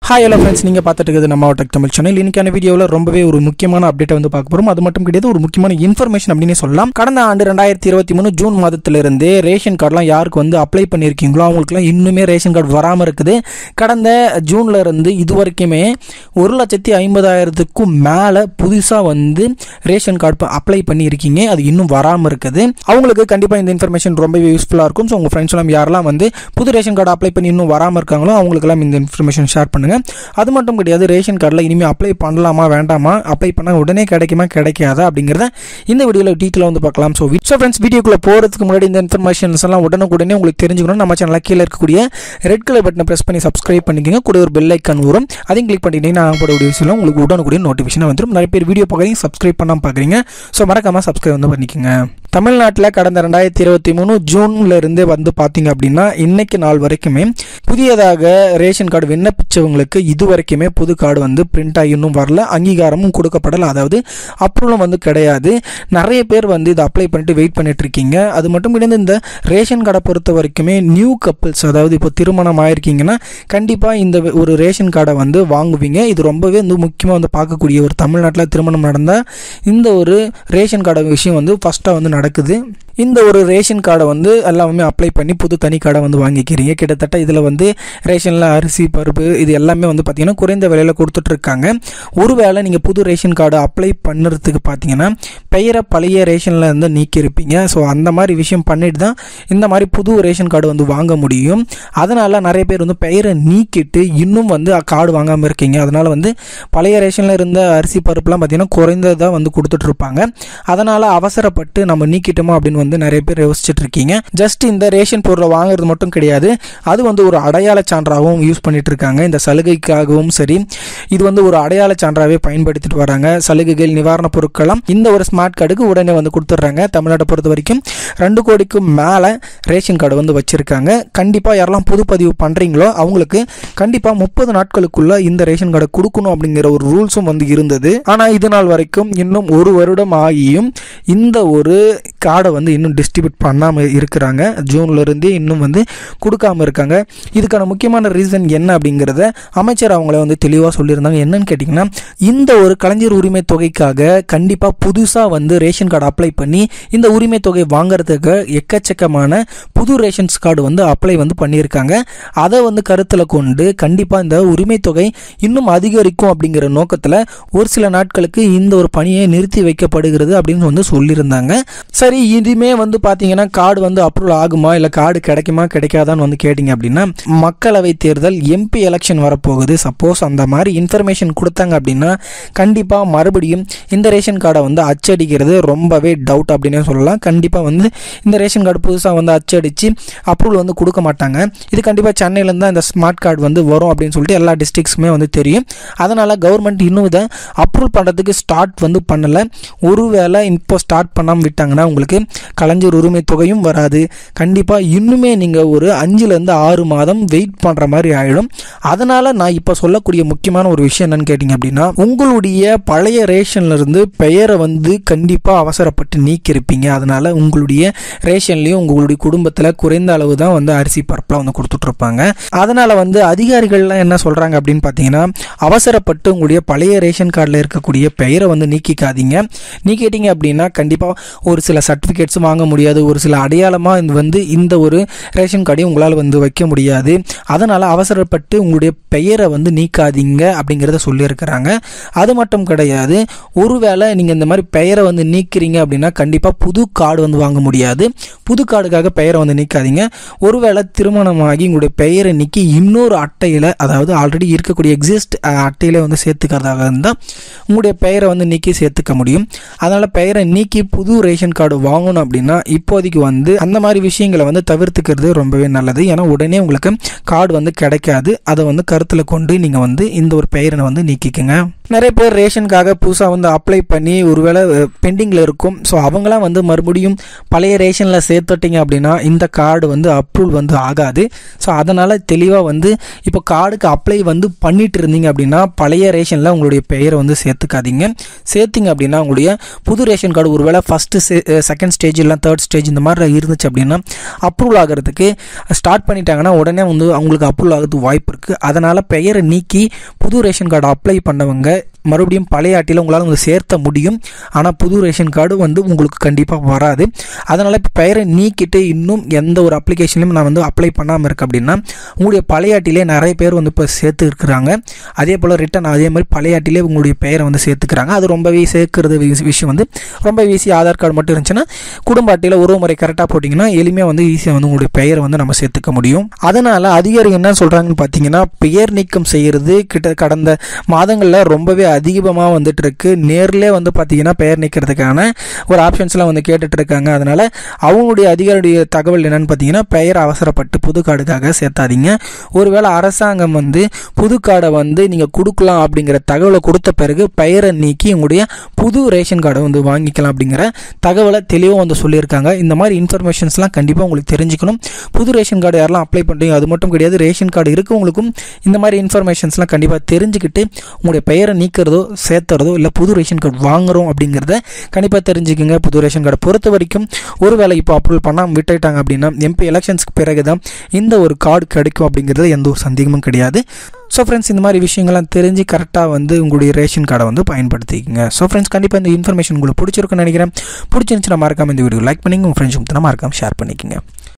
hi hello friends நீங்கள் பார்த்துட்டு இருக்கிறது நம்ம டெக் தமிழ் சேனல் இன்னைக்கான வீடியோவில் ரொம்பவே ஒரு முக்கியமான அப்டேட்டை வந்து பார்க்க போகிறோம் அது மட்டும் கிடையாது ஒரு முக்கியமான இன்ஃபர்மேஷன் அப்படின்னு சொல்லலாம் கடந்த ஆண்டு ரெண்டாயிரத்தி இருபத்தி மூணு ஜூன் மாதத்திலிருந்தே ரேஷன் கார்டெலாம் யாருக்கு வந்து அப்ளை பண்ணியிருக்கீங்களோ அவங்களுக்குலாம் இன்னுமே ரேஷன் கார்டு வராமல் இருக்குது கடந்த ஜூன்ல இருந்து இது வரைக்குமே ஒரு லட்சத்தி ஐம்பதாயிரத்துக்கும் மேலே புதுசாக வந்து ரேஷன் கார்டு அப்ளை பண்ணியிருக்கீங்க அது இன்னும் வராமல் இருக்குது அவங்களுக்கு கண்டிப்பாக இந்த இன்ஃபர்மேஷன் ரொம்பவே யூஸ்ஃபுல்லாக இருக்கும் ஸோ உங்கள் ஃப்ரெண்ட்ஸ் எல்லாம் யாரெல்லாம் வந்து புது ரேஷன் கார்டு அப்ளை பண்ணி இன்னும் வராமல் இருக்காங்களோ அவங்களுக்கெல்லாம் இந்த இன்ஃபர்மேஷன் ஷேர் பண்ணுங்கள் அது மட்டும் கிடையாது ரேஷன் கார்டில் இனிமேல் அப்ளை பண்ணலாமா வேண்டாமா அப்ளை பண்ணால் உடனே கிடைக்குமா கிடைக்காதா அப்படிங்கிறத இந்த வீடியோவில் டீட்டெயிலாக வந்து பார்க்கலாம் ஸோ ஸோ ஃப்ரெண்ட்ஸ் வீடியோக்குள்ளே போகிறதுக்கு முன்னாடி இந்த இன்ஃபர்மேஷன்ஸ் எல்லாம் உடனுக்குடனே உங்களுக்கு தெரிஞ்சுக்கணும் நம்ம சேனலில் கீழே இருக்கக்கூடிய ரெட் கலர் பட்டனை ப்ரெஸ் பண்ணி சப்ஸ்கிரைப் பண்ணிக்கோங்க கூட ஒரு பெல் ஐக்கான் வரும் அதையும் கிளிக் பண்ணிட்டீங்கன்னா நான் போட வீடியோஸில் உங்களுக்கு உடனுக்குடைய நோட்டிஃபிகேஷன் வந்துடும் நிறைய பேர் வீடியோ பார்க்குறீங்க சப்ஸ்கிரைப் பண்ணாமல் பார்க்குறீங்க ஸோ மறக்காமல் சப்ஸ்கிரைப் வந்து பண்ணிக்கோங்க தமிழ்நாட்டில் கடந்த ரெண்டாயிரத்தி இருபத்தி மூணு ஜூன்ல இருந்தே வந்து பார்த்தீங்க அப்படின்னா இன்னைக்கு நாள் வரைக்குமே புதியதாக ரேஷன் கார்டு விண்ணப்பிச்சவங்களுக்கு இது வரைக்குமே புது கார்டு வந்து பிரிண்ட் ஆகி இன்னும் வரல அங்கீகாரமும் கொடுக்கப்படல அதாவது அப்ரூவலும் வந்து கிடையாது நிறைய பேர் வந்து இதை அப்ளை பண்ணிட்டு வெயிட் பண்ணிட்டு இருக்கீங்க அது மட்டும் கிடையாது இந்த ரேஷன் கார்டை பொறுத்த வரைக்குமே நியூ கப்பிள்ஸ் அதாவது இப்போ திருமணம் ஆயிருக்கீங்கன்னா கண்டிப்பாக இந்த ஒரு ரேஷன் கார்டை வந்து வாங்குவீங்க இது ரொம்பவே வந்து முக்கியமாக வந்து பார்க்கக்கூடிய ஒரு தமிழ்நாட்டில் திருமணம் நடந்தால் இந்த ஒரு ரேஷன் கார்டு விஷயம் வந்து ஃபஸ்ட்டாக வந்து நடக்குது இந்த ஒரு ரேஷன் கார்டை வந்து எல்லாமே அப்ளை பண்ணி புது தனி கார்டை வந்து வாங்கிக்கிறீங்க கிட்டத்தட்ட இதில் வந்து ரேஷனில் அரிசி பருப்பு இது எல்லாமே வந்து பார்த்தீங்கன்னா குறைந்த விலையில் கொடுத்துட்ருக்காங்க ஒருவேளை நீங்கள் புது ரேஷன் கார்டு அப்ளை பண்ணுறதுக்கு பார்த்தீங்கன்னா பெயரை பழைய ரேஷனில் இருந்து நீக்கியிருப்பீங்க ஸோ அந்த மாதிரி விஷயம் பண்ணிட்டு தான் இந்த மாதிரி புது ரேஷன் கார்டு வந்து வாங்க முடியும் அதனால் நிறைய பேர் வந்து பெயரை நீக்கிட்டு இன்னும் வந்து கார்டு வாங்காமல் இருக்கீங்க அதனால் வந்து பழைய ரேஷனில் இருந்த அரிசி பருப்புலாம் பார்த்தீங்கன்னா குறைந்ததாக வந்து கொடுத்துட்ருப்பாங்க அதனால் அவசரப்பட்டு நம்ம நீக்கிட்டோமா அப்படின்னு வந்து நிறைய பேர் யோசிச்சுட்டு இருக்கீங்க ஜஸ்ட் இந்த ரேஷன் பொருளை வாங்குறது மட்டும் கிடையாது அது வந்து ஒரு அடையாள சான்றாகவும் யூஸ் பண்ணிட்டு இருக்காங்க இந்த சலுகைக்காகவும் சரி இது வந்து ஒரு அடையாள சான்றாகவே பயன்படுத்திட்டு வராங்க சலுகைகள் நிவாரணப் பொருட்கள்லாம் இந்த ஒரு ஸ்மார்ட் கார்டுக்கு உடனே வந்து கொடுத்துட்றாங்க தமிழ்நாட்டை பொறுத்த வரைக்கும் ரெண்டு கோடிக்கும் மேலே ரேஷன் கார்டு வந்து வச்சிருக்காங்க கண்டிப்பாக யாரெல்லாம் புதுப்பதிவு பண்ணுறீங்களோ அவங்களுக்கு கண்டிப்பாக முப்பது நாட்களுக்குள்ள இந்த ரேஷன் கார்டை கொடுக்கணும் அப்படிங்கிற ஒரு ரூல்ஸும் வந்து இருந்தது ஆனால் இது நாள் வரைக்கும் இன்னும் ஒரு வருடம் ஆகியும் இந்த ஒரு கார்டை வந்து இன்னும் டிஸ்ட்ரிபியூட் பண்ணாமல் இருக்கிறாங்க ஜூன்ல இருந்தே இன்னும் வந்து கொடுக்காம இருக்காங்க இதுக்கான முக்கியமான ரீசன் என்ன அப்படிங்கிறத அமைச்சர் அவங்கள வந்து தெளிவாக சொல்லியிருந்தாங்க என்னன்னு கேட்டிங்கன்னா இந்த ஒரு கலைஞர் உரிமை தொகைக்காக கண்டிப்பாக புதுசாக வந்து ரேஷன் கார்டு அப்ளை பண்ணி இந்த உரிமை தொகை வாங்குறதுக்கு எக்கச்சக்கமான புது ரேஷன்ஸ் கார்டு வந்து அப்ளை வந்து பண்ணியிருக்காங்க அதை வந்து கருத்தில் கொண்டு கண்டிப்பாக இந்த உரிமை தொகை இன்னும் அதிகரிக்கும் அப்படிங்கிற நோக்கத்தில் ஒரு சில நாட்களுக்கு இந்த ஒரு பணியை நிறுத்தி வைக்கப்படுகிறது அப்படின்னு வந்து சொல்லியிருந்தாங்க சரி இனிமே வந்து பார்த்தீங்கன்னா கார்டு வந்து அப்ரூவல் ஆகுமா இல்லை கார்டு கிடைக்குமா கிடைக்காதான்னு வந்து கேட்டிங்க அப்படின்னா மக்களவை தேர்தல் எம்பி எலெக்ஷன் வரப்போகுது சப்போஸ் அந்த மாதிரி இன்ஃபர்மேஷன் கொடுத்தாங்க அப்படின்னா கண்டிப்பாக மறுபடியும் இந்த ரேஷன் கார்டை வந்து அச்சடிக்கிறது ரொம்பவே டவுட் அப்படின்னே சொல்லலாம் கண்டிப்பாக வந்து இந்த ரேஷன் கார்டு புதுசாக வந்து அச்சடித்து அப்ரூவல் வந்து கொடுக்க மாட்டாங்க இது கண்டிப்பாக சென்னையிலேருந்து தான் இந்த ஸ்மார்ட் கார்டு வந்து வரும் அப்படின்னு சொல்லிட்டு எல்லா டிஸ்ட்ரிக்ஸுமே வந்து தெரியும் அதனால் கவர்மெண்ட் இன்னும் இதை அப்ரூவல் பண்ணுறதுக்கு ஸ்டார்ட் வந்து பண்ணலை ஒருவேளை இப்போ ஸ்டார்ட் பண்ணாமல் விட்டாங்கன்னா உங்களுக்கு கலைஞர் உரிமை தொகையும் வராது கண்டிப்பாக இன்னுமே நீங்கள் ஒரு அஞ்சுலேருந்து ஆறு மாதம் வெயிட் பண்ணுற மாதிரி ஆகிடும் அதனால் நான் இப்போ சொல்லக்கூடிய முக்கியமான ஒரு விஷயம் என்னன்னு கேட்டிங்க அப்படின்னா உங்களுடைய பழைய ரேஷன்லேருந்து பெயரை வந்து கண்டிப்பாக அவசரப்பட்டு நீக்கியிருப்பீங்க அதனால் உங்களுடைய ரேஷன்லேயும் உங்களுடைய குடும்பத்தில் குறைந்த அளவு தான் வந்து அரிசி பருப்பெலாம் வந்து கொடுத்துட்ருப்பாங்க அதனால் வந்து அதிகாரிகள்லாம் என்ன சொல்கிறாங்க அப்படின்னு பார்த்தீங்கன்னா அவசரப்பட்டு உங்களுடைய பழைய ரேஷன் கார்டில் இருக்கக்கூடிய பெயரை வந்து நீக்கிக்காதீங்க நீக்கிட்டீங்க அப்படின்னா கண்டிப்பாக ஒரு சில சர்டிஃபிகேட்ஸும் வாங்க முடியாது ஒரு சில அடையாளமாக வந்து இந்த ஒரு ரேஷன் கார்டையும் உங்களால் வந்து வைக்க முடியாது அதனால் அவசரப்பட்டு உங்களுடைய பெயரை வந்து நீக்காதீங்க அப்படிங்கிறத சொல்லியிருக்கிறாங்க அது மட்டும் கிடையாது ஒருவேளை நீங்கள் இந்த மாதிரி பெயரை வந்து நீக்கிறீங்க அப்படின்னா கண்டிப்பாக புது கார்டு வந்து வாங்க முடியாது புது கார்டுக்காக பெயரை வந்து நீக்காதீங்க ஒருவேளை திருமணமாகி உங்களுடைய பெயரை நீக்கி இன்னொரு அட்டையில் அதாவது ஆல்ரெடி இருக்கக்கூடிய எக்ஸிஸ்ட் அட்டையில வந்து சேர்த்துக்கிறதாக இருந்தால் உங்களுடைய பெயரை வந்து நீக்கி சேர்த்துக்க முடியும் அதனால் பெயரை நீக்கி புது ரேஷன் கார்டு வாங்கணும் அப்படின்னா இப்போதைக்கு வந்து அந்த மாதிரி விஷயங்களை வந்து தவிர்த்துக்கிறது ரொம்பவே நல்லது ஏன்னா உடனே உங்களுக்கு கார்டு வந்து கிடைக்காது அதை வந்து கருத்தில் கொண்டு நீங்கள் வந்து இந்த ஒரு பெயரை வந்து நீக்கிக்கங்க நிறைய பேர் ரேஷனுக்காக புதுசாக வந்து அப்ளை பண்ணி ஒருவேளை பெண்டிங்கில் இருக்கும் ஸோ அவங்களாம் வந்து மறுபடியும் பழைய ரேஷனில் சேர்த்துட்டிங்க அப்படின்னா இந்த கார்டு வந்து அப்ரூவல் வந்து ஆகாது ஸோ அதனால் தெளிவாக வந்து இப்போ கார்டுக்கு அப்ளை வந்து பண்ணிட்டு இருந்தீங்க அப்படின்னா பழைய ரேஷனில் உங்களுடைய பெயரை வந்து சேர்த்துக்காதீங்க சேர்த்திங்க அப்படின்னா உங்களுடைய புது ரேஷன் கார்டு ஒருவேளை ஃபஸ்ட்டு செகண்ட் ஸ்டேஜ் இல்லை தேர்ட் ஸ்டேஜ் இந்த மாதிரி இருந்துச்சு அப்படின்னா அப்ரூவல் ஆகிறதுக்கு ஸ்டார்ட் பண்ணிட்டாங்கன்னா உடனே வந்து அவங்களுக்கு அப்ரூவல் ஆகிறதுக்கு வாய்ப்பு இருக்குது அதனால் பெயரை நீக்கி புது ரேஷன் கார்டு அப்ளை பண்ணவங்க மறுபடியும் பழைய அட்டையில் உங்களால் வந்து சேர்த்த முடியும் ஆனால் புது ரேஷன் கார்டு வந்து உங்களுக்கு கண்டிப்பாக வராது அதனால் இப்போ பெயரை நீக்கிட்டு இன்னும் எந்த ஒரு அப்ளிகேஷன்லையும் நான் வந்து அப்ளை பண்ணாமல் இருக்கேன் அப்படின்னா உங்களுடைய பழைய அட்டையிலே நிறைய பேர் வந்து இப்போ சேர்த்து இருக்கிறாங்க அதே போல் ரிட்டன் அதே மாதிரி பழைய அட்டையிலே உங்களுடைய பெயரை வந்து சேர்த்துக்கிறாங்க அது ரொம்பவே சேர்க்கிறது வி- விஷயம் வந்து ரொம்ப ஈஸி ஆதார் கார்டு மட்டும் இருந்துச்சுன்னா குடும்ப அட்டையில் உறவு முறை கரெக்டாக போட்டிங்கன்னா எளிமையாக வந்து ஈஸியாக வந்து உங்களுடைய பெயரை வந்து நம்ம சேர்த்துக்க முடியும் அதனால் அதிகாரி என்ன சொல்கிறாங்கன்னு பார்த்தீங்கன்னா பெயர் நீக்கம் செய்கிறது கிட்ட கடந்த மாதங்களில் ரொம்பவே அதிகமாக வந்துட்டு இருக்கு நேர்லேயே வந்து பார்த்தீங்கன்னா பெயர் நீக்கிறதுக்கான ஒரு ஆப்ஷன்ஸ்லாம் வந்து கேட்டுட்டு இருக்காங்க அதனால் அவங்களுடைய அதிகாரியுடைய தகவல் என்னன்னு பார்த்தீங்கன்னா பெயர் அவசரப்பட்டு புது கார்டுக்காக சேர்த்தாதீங்க ஒருவேளை அரசாங்கம் வந்து புது கார்டை வந்து நீங்கள் கொடுக்கலாம் அப்படிங்கிற தகவலை கொடுத்த பிறகு பெயரை நீக்கி உங்களுடைய புது ரேஷன் கார்டை வந்து வாங்கிக்கலாம் அப்படிங்கிற தகவலை தெளிவாக வந்து சொல்லியிருக்காங்க இந்த மாதிரி இன்ஃபர்மேஷன்ஸ்லாம் கண்டிப்பாக உங்களுக்கு தெரிஞ்சுக்கணும் புது ரேஷன் கார்டு யாரெல்லாம் அப்ளை பண்ணுறீங்க அது மட்டும் கிடையாது ரேஷன் கார்டு இருக்கவங்களுக்கும் இந்த மாதிரி இன்ஃபர்மேஷன்ஸ்லாம் கண்டிப்பாக தெரிஞ்சுக்கிட்டு உங்களுடைய பெயரை நீக்கிறதோ சேர்த்துறதோ இல்லை புது ரேஷன் கார்டு வாங்குறோம் அப்படிங்கிறத கண்டிப்பாக தெரிஞ்சுக்கோங்க புது ரேஷன் கார்டை பொறுத்த வரைக்கும் ஒருவேளை இப்போ அப்ரூவல் பண்ணாமல் விட்டுட்டாங்க அப்படின்னா எம்பி எலெக்ஷன்ஸ்க்கு பிறகு தான் இந்த ஒரு கார்டு கிடைக்கும் அப்படிங்கிறது எந்த ஒரு சந்தேகமும் கிடையாது ஸோ ஃப்ரெண்ட்ஸ் இந்த மாதிரி விஷயங்கள்லாம் தெரிஞ்சு கரெக்டாக வந்து உங்களுடைய ரேஷன் கார்டை வந்து பயன்படுத்திக்கங்க ஸோ ஃப்ரெண்ட்ஸ் கண்டிப்பாக இந்த இன்ஃபர்மேஷன் உங்களுக்கு பிடிச்சிருக்குன்னு நினைக்கிறேன் பிடிச்சிருந்துச்சுன்னா மறக்காம இந்த வீடியோ லைக் பண்ணிங்க உங்கள் ஃப்ரெண்ட்ஸ் மறக்காம ஷேர் பண்ணிக்கங்க